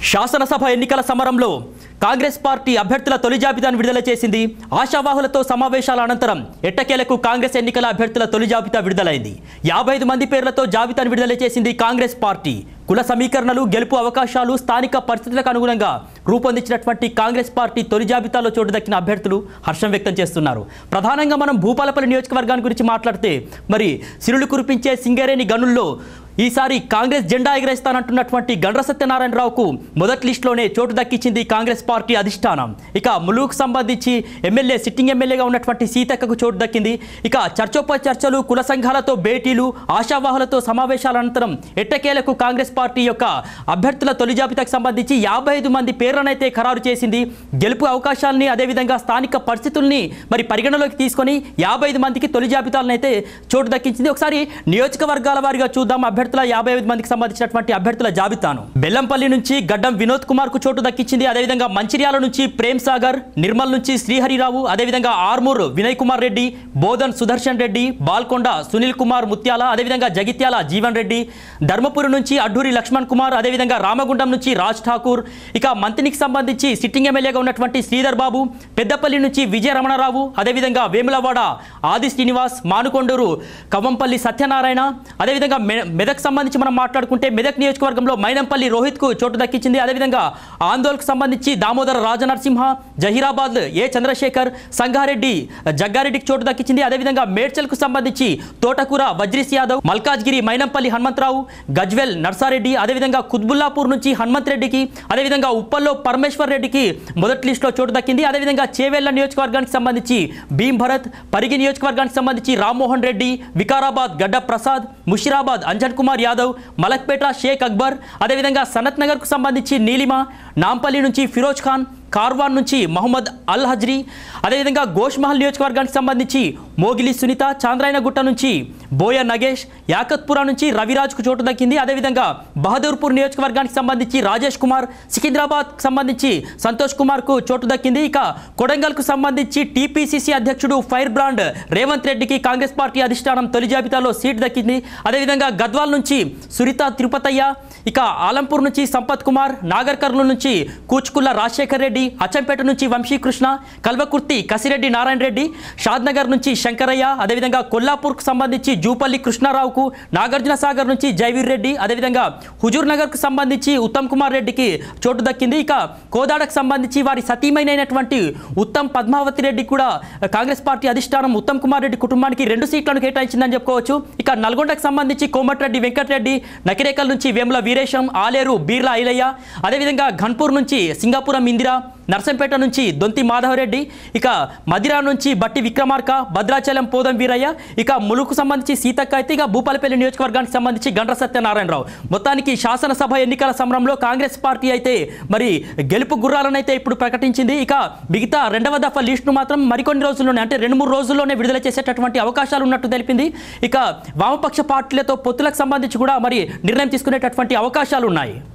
శాసనసభ ఎన్నికల సమరంలో కాంగ్రెస్ పార్టీ అభ్యర్థుల తొలి జాబితాను విడుదల చేసింది ఆశావాహులతో సమావేశాల అనంతరం ఎట్టకేలకు కాంగ్రెస్ ఎన్నికల అభ్యర్థుల తొలి జాబితా విడుదలైంది యాభై ఐదు మంది పేర్లతో జాబితాను విడుదల చేసింది కాంగ్రెస్ పార్టీ కుల సమీకరణలు గెలుపు అవకాశాలు స్థానిక పరిస్థితులకు అనుగుణంగా రూపొందించినటువంటి కాంగ్రెస్ పార్టీ తొలి జాబితాలో చోటు దక్కిన అభ్యర్థులు హర్షం వ్యక్తం చేస్తున్నారు ప్రధానంగా మనం భూపాలపల్లి నియోజకవర్గాన్ని గురించి మాట్లాడితే మరి సిరులు కురిపించే సింగరేణి గనుల్లో ఈసారి కాంగ్రెస్ జెండా ఎగరేస్తానంటున్నటువంటి గండ్ర సత్యనారాయణరావుకు మొదటి లిస్టులోనే చోటు దక్కించింది కాంగ్రెస్ పార్టీ అధిష్టానం ఇక ములుగుకు సంబంధించి ఎమ్మెల్యే సిట్టింగ్ ఎమ్మెల్యేగా ఉన్నటువంటి సీతక్కకు చోటు దక్కింది ఇక చర్చోప చర్చలు కుల సంఘాలతో భేటీలు ఆశావాహులతో సమావేశాల అనంతరం ఎట్టకేలకు కాంగ్రెస్ పార్టీ యొక్క అభ్యర్థుల తొలి జాబితాకు సంబంధించి యాభై ఐదు మంది పేర్లనైతే ఖరారు చేసింది గెలుపు అవకాశాలని అదేవిధంగా స్థానిక పరిస్థితుల్ని మరి పరిగణలోకి తీసుకొని యాభై ఐదు మందికి తొలి జాబితాలను అయితే చోటు దక్కించింది ఒకసారి నియోజకవర్గాల వారిగా చూద్దాం అభ్యర్థుల యాభై ఐదు మందికి సంబంధించినటువంటి అభ్యర్థుల జాబితాను బెల్లంపల్లి నుంచి గడ్డం వినోద్ కుమార్ కు చోటు దక్కించింది అదేవిధంగా మంచిర్యాల నుంచి ప్రేమ్ సాగర్ నిర్మల్ నుంచి శ్రీహరిరావు అదేవిధంగా ఆర్మూర్ వినయ్ కుమార్ రెడ్డి బోధన్ సుదర్శన్ రెడ్డి బాల్కొండ సునీల్ కుమార్ ముత్యాల అదేవిధంగా జగిత్యాల జీవన్ రెడ్డి ధర్మపురి నుంచి అడ్డూరి లక్ష్మణ్ కుమార్ అదేవిధంగా రామగుండం నుంచి రాజ్ ఠాకూర్ ఇక మంత్రికి సంబంధించి సిట్టింగ్ ఎమ్మెల్యేగా ఉన్నటువంటి శ్రీధర్ బాబు పెద్దపల్లి నుంచి విజయ రమణరావు అదేవిధంగా వేములవాడ ఆది శ్రీనివాస్ మానుకొండూరు కవ్వంపల్లి సత్యనారాయణ అదేవిధంగా మె- మెదక్ సంబంధించి మనం మాట్లాడుకుంటే మెదక్ నియోజకవర్గంలో మైనంపల్లి రోహిత్కు చోటు దక్కించింది అదేవిధంగా ఆందోళనకు సంబంధించి దామోదర రాజనరసింహ జహీరాబాద్ ఏ చంద్రశేఖర్ సంగారెడ్డి జగ్గారెడ్డికి చోటు దక్కించింది అదేవిధంగా మేడ్చల్కు సంబంధించి తోటకూర వజ్రీస్ యాదవ్ మల్కాజ్గిరి మైనంపల్లి హనుమంతరావు గజ్వెల్ నర్సారెడ్డి అదేవిధంగా కుత్బుల్లాపూర్ నుంచి హనుమంత్ రెడ్డికి అదేవిధంగా ఉప్పల్లో పరమేశ్వర్ రెడ్డికి మొదటి లిస్టులో చోటు దక్కింది అదేవిధంగా చేవెళ్ల నియోజకవర్గానికి సంబంధించి భీం భరత్ పరిగి నియోజకవర్గానికి సంబంధించి రామ్మోహన్ రెడ్డి వికారాబాద్ గడ్డ ప్రసాద్ ముషిరాబాద్ అంజన్ కుమార్ యాదవ్ మలక్పేట షేక్ అక్బర్ అదేవిధంగా సనత్ నగర్కు సంబంధించి నీలిమ నాంపల్లి నుంచి ఫిరోజ్ ఖాన్ కార్వాన్ నుంచి మహమ్మద్ అల్ హజ్రీ అదేవిధంగా గోష్మహల్ నియోజకవర్గానికి సంబంధించి మోగిలి సునీత చాంద్రాయనగుట్ట నుంచి బోయ నగేష్ యాకత్పురా నుంచి రవిరాజ్కు చోటు దక్కింది అదేవిధంగా బహదూర్పూర్ నియోజకవర్గానికి సంబంధించి రాజేష్ కుమార్ సికింద్రాబాద్ సంబంధించి సంతోష్ కుమార్కు చోటు దక్కింది ఇక కొడంగల్కు సంబంధించి టీపీసీసీ అధ్యక్షుడు ఫైర్ బ్రాండ్ రేవంత్ రెడ్డికి కాంగ్రెస్ పార్టీ అధిష్టానం తొలి జాబితాలో సీట్ దక్కింది అదేవిధంగా గద్వాల్ నుంచి సురిత తిరుపతయ్య ఇక ఆలంపూర్ నుంచి సంపత్ కుమార్ నాగర్ కర్నూలు నుంచి కూచుకుల్ల రాజశేఖర్ రెడ్డి అచ్చంపేట నుంచి వంశీకృష్ణ కల్వకుర్తి కసిరెడ్డి నారాయణ రెడ్డి షాద్నగర్ నుంచి శంకరయ్య అదేవిధంగా కొల్లాపూర్కు సంబంధించి జూపల్లి కృష్ణారావుకు నాగార్జున సాగర్ నుంచి జైవీర్ రెడ్డి అదేవిధంగా హుజూర్ నగర్కు సంబంధించి ఉత్తమ్ కుమార్ రెడ్డికి చోటు దక్కింది ఇక కోదాడకు సంబంధించి వారి సతీమైనటువంటి ఉత్తమ్ పద్మావతి రెడ్డి కూడా కాంగ్రెస్ పార్టీ అధిష్టానం ఉత్తమ్ కుమార్ రెడ్డి కుటుంబానికి రెండు సీట్లను కేటాయించిందని చెప్పుకోవచ్చు ఇక నల్గొండకు సంబంధించి కోమటిరెడ్డి వెంకటరెడ్డి నకిరేకల్ నుంచి వేముల వీరేశం ఆలేరు బీర్లా ఐలయ్య అదేవిధంగా ఘన్పూర్ నుంచి సింగాపురం ఇందిరా నర్సంపేట నుంచి దొంతి మాధవరెడ్డి ఇక మదిరా నుంచి బట్టి విక్రమార్క భద్రాచలం పోదం వీరయ్య ఇక ములుకు సంబంధించి సీతక్క అయితే ఇక భూపాలపల్లి నియోజకవర్గానికి సంబంధించి గండ్ర సత్యనారాయణరావు మొత్తానికి శాసనసభ ఎన్నికల సమరంలో కాంగ్రెస్ పార్టీ అయితే మరి గెలుపు గుర్రాలను అయితే ఇప్పుడు ప్రకటించింది ఇక మిగతా రెండవ దఫా లిస్టును మాత్రం మరికొన్ని రోజుల్లోనే అంటే రెండు మూడు రోజుల్లోనే విడుదల చేసేటటువంటి అవకాశాలు ఉన్నట్టు తెలిపింది ఇక వామపక్ష పార్టీలతో పొత్తులకు సంబంధించి కూడా మరి నిర్ణయం తీసుకునేటటువంటి అవకాశాలు ఉన్నాయి